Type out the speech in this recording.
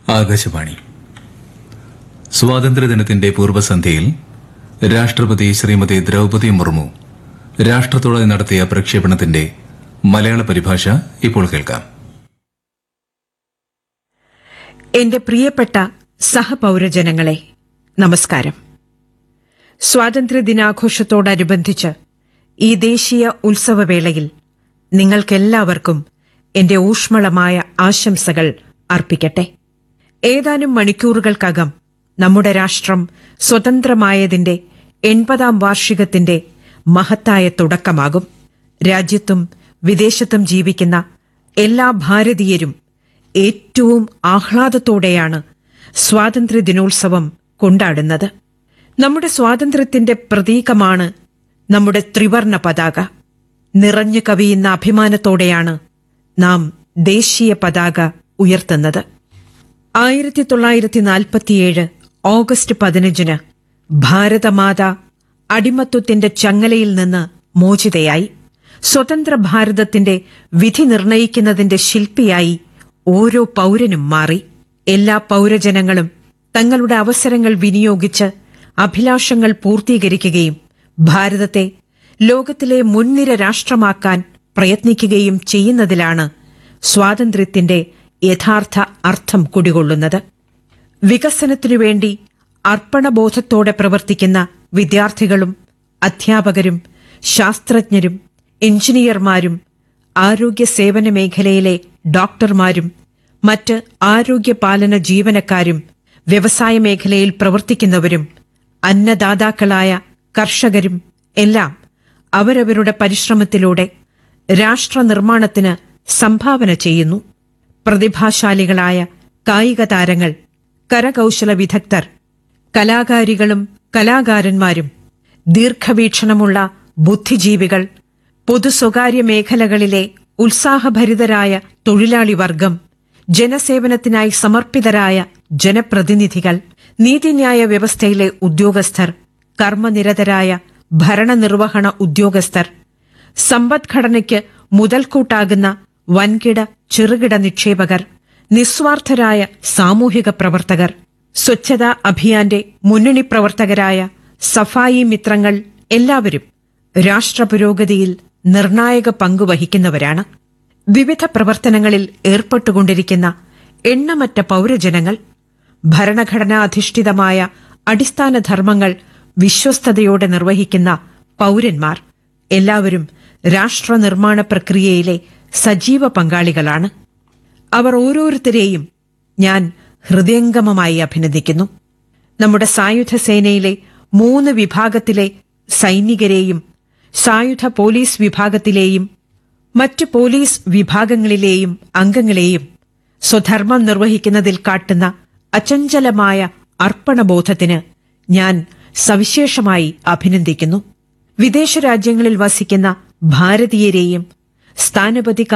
ആകാശവാണി സ്വാതന്ത്ര്യദിനത്തിന്റെ പൂർവ്വസന്ധ്യയിൽ രാഷ്ട്രപതി ശ്രീമതി ദ്രൌപദി മുർമു രാഷ്ട്രത്തോടെ നടത്തിയ പ്രക്ഷേപണത്തിന്റെ മലയാള പരിഭാഷ ഇപ്പോൾ കേൾക്കാം എന്റെ പ്രിയപ്പെട്ട സഹപൌരജനങ്ങളെ നമസ്കാരം സ്വാതന്ത്ര്യദിനാഘോഷത്തോടനുബന്ധിച്ച് ഈ ദേശീയ ഉത്സവവേളയിൽ നിങ്ങൾക്കെല്ലാവർക്കും എന്റെ ഊഷ്മളമായ ആശംസകൾ അർപ്പിക്കട്ടെ ഏതാനും മണിക്കൂറുകൾക്കകം നമ്മുടെ രാഷ്ട്രം സ്വതന്ത്രമായതിന്റെ എൺപതാം വാർഷികത്തിന്റെ മഹത്തായ തുടക്കമാകും രാജ്യത്തും വിദേശത്തും ജീവിക്കുന്ന എല്ലാ ഭാരതീയരും ഏറ്റവും ആഹ്ലാദത്തോടെയാണ് സ്വാതന്ത്ര്യദിനോത്സവം കൊണ്ടാടുന്നത് നമ്മുടെ സ്വാതന്ത്ര്യത്തിന്റെ പ്രതീകമാണ് നമ്മുടെ ത്രിവർണ പതാക നിറഞ്ഞു കവിയുന്ന അഭിമാനത്തോടെയാണ് നാം ദേശീയ പതാക ഉയർത്തുന്നത് ആയിരത്തി തൊള്ളായിരത്തി നാൽപ്പത്തിയേഴ് ഓഗസ്റ്റ് പതിനഞ്ചിന് ഭാരതമാത അടിമത്വത്തിന്റെ ചങ്ങലയിൽ നിന്ന് മോചിതയായി സ്വതന്ത്ര ഭാരതത്തിന്റെ വിധി നിർണയിക്കുന്നതിന്റെ ശില്പിയായി ഓരോ പൌരനും മാറി എല്ലാ പൌരജനങ്ങളും തങ്ങളുടെ അവസരങ്ങൾ വിനിയോഗിച്ച് അഭിലാഷങ്ങൾ പൂർത്തീകരിക്കുകയും ഭാരതത്തെ ലോകത്തിലെ മുൻനിര രാഷ്ട്രമാക്കാൻ പ്രയത്നിക്കുകയും ചെയ്യുന്നതിലാണ് സ്വാതന്ത്ര്യത്തിന്റെ യഥാർത്ഥ അർത്ഥം കുടികൊള്ളുന്നത് വികസനത്തിനു വേണ്ടി അർപ്പണബോധത്തോടെ പ്രവർത്തിക്കുന്ന വിദ്യാർത്ഥികളും അധ്യാപകരും ശാസ്ത്രജ്ഞരും എഞ്ചിനീയർമാരും ആരോഗ്യ സേവന മേഖലയിലെ ഡോക്ടർമാരും മറ്റ് ആരോഗ്യപാലന ജീവനക്കാരും വ്യവസായ മേഖലയിൽ പ്രവർത്തിക്കുന്നവരും അന്നദാതാക്കളായ കർഷകരും എല്ലാം അവരവരുടെ പരിശ്രമത്തിലൂടെ രാഷ്ട്ര നിർമ്മാണത്തിന് സംഭാവന ചെയ്യുന്നു പ്രതിഭാശാലികളായ കായിക താരങ്ങൾ കരകൌശല വിദഗ്ധർ കലാകാരികളും കലാകാരന്മാരും ദീർഘവീക്ഷണമുള്ള ബുദ്ധിജീവികൾ പൊതു സ്വകാര്യ മേഖലകളിലെ ഉത്സാഹഭരിതരായ തൊഴിലാളി വർഗം ജനസേവനത്തിനായി സമർപ്പിതരായ ജനപ്രതിനിധികൾ നീതിന്യായ വ്യവസ്ഥയിലെ ഉദ്യോഗസ്ഥർ കർമ്മനിരതരായ ഭരണനിർവഹണ ഉദ്യോഗസ്ഥർ സമ്പദ്ഘടനയ്ക്ക് മുതൽക്കൂട്ടാകുന്ന വൻകിട ചെറുകിട നിക്ഷേപകർ നിസ്വാർത്ഥരായ സാമൂഹിക പ്രവർത്തകർ സ്വച്ഛതാ അഭിയാന്റെ മുന്നണി പ്രവർത്തകരായ സഫായി മിത്രങ്ങൾ എല്ലാവരും രാഷ്ട്രപുരോഗതിയിൽ നിർണായക പങ്കുവഹിക്കുന്നവരാണ് വിവിധ പ്രവർത്തനങ്ങളിൽ ഏർപ്പെട്ടുകൊണ്ടിരിക്കുന്ന എണ്ണമറ്റ പൌരജനങ്ങൾ ഭരണഘടനാധിഷ്ഠിതമായ അടിസ്ഥാന ധർമ്മങ്ങൾ വിശ്വസ്തയോടെ നിർവഹിക്കുന്ന പൌരന്മാർ എല്ലാവരും രാഷ്ട്ര നിർമ്മാണ പ്രക്രിയയിലെ സജീവ പങ്കാളികളാണ് അവർ ഓരോരുത്തരെയും ഞാൻ ഹൃദയംഗമമായി അഭിനന്ദിക്കുന്നു നമ്മുടെ സായുധ സേനയിലെ മൂന്ന് വിഭാഗത്തിലെ സൈനികരെയും സായുധ പോലീസ് വിഭാഗത്തിലെയും മറ്റ് പോലീസ് വിഭാഗങ്ങളിലെയും അംഗങ്ങളെയും സ്വധർമ്മം നിർവഹിക്കുന്നതിൽ കാട്ടുന്ന അചഞ്ചലമായ അർപ്പണബോധത്തിന് ഞാൻ സവിശേഷമായി അഭിനന്ദിക്കുന്നു വിദേശ രാജ്യങ്ങളിൽ വസിക്കുന്ന ഭാരതീയരെയും സ്ഥാനപതി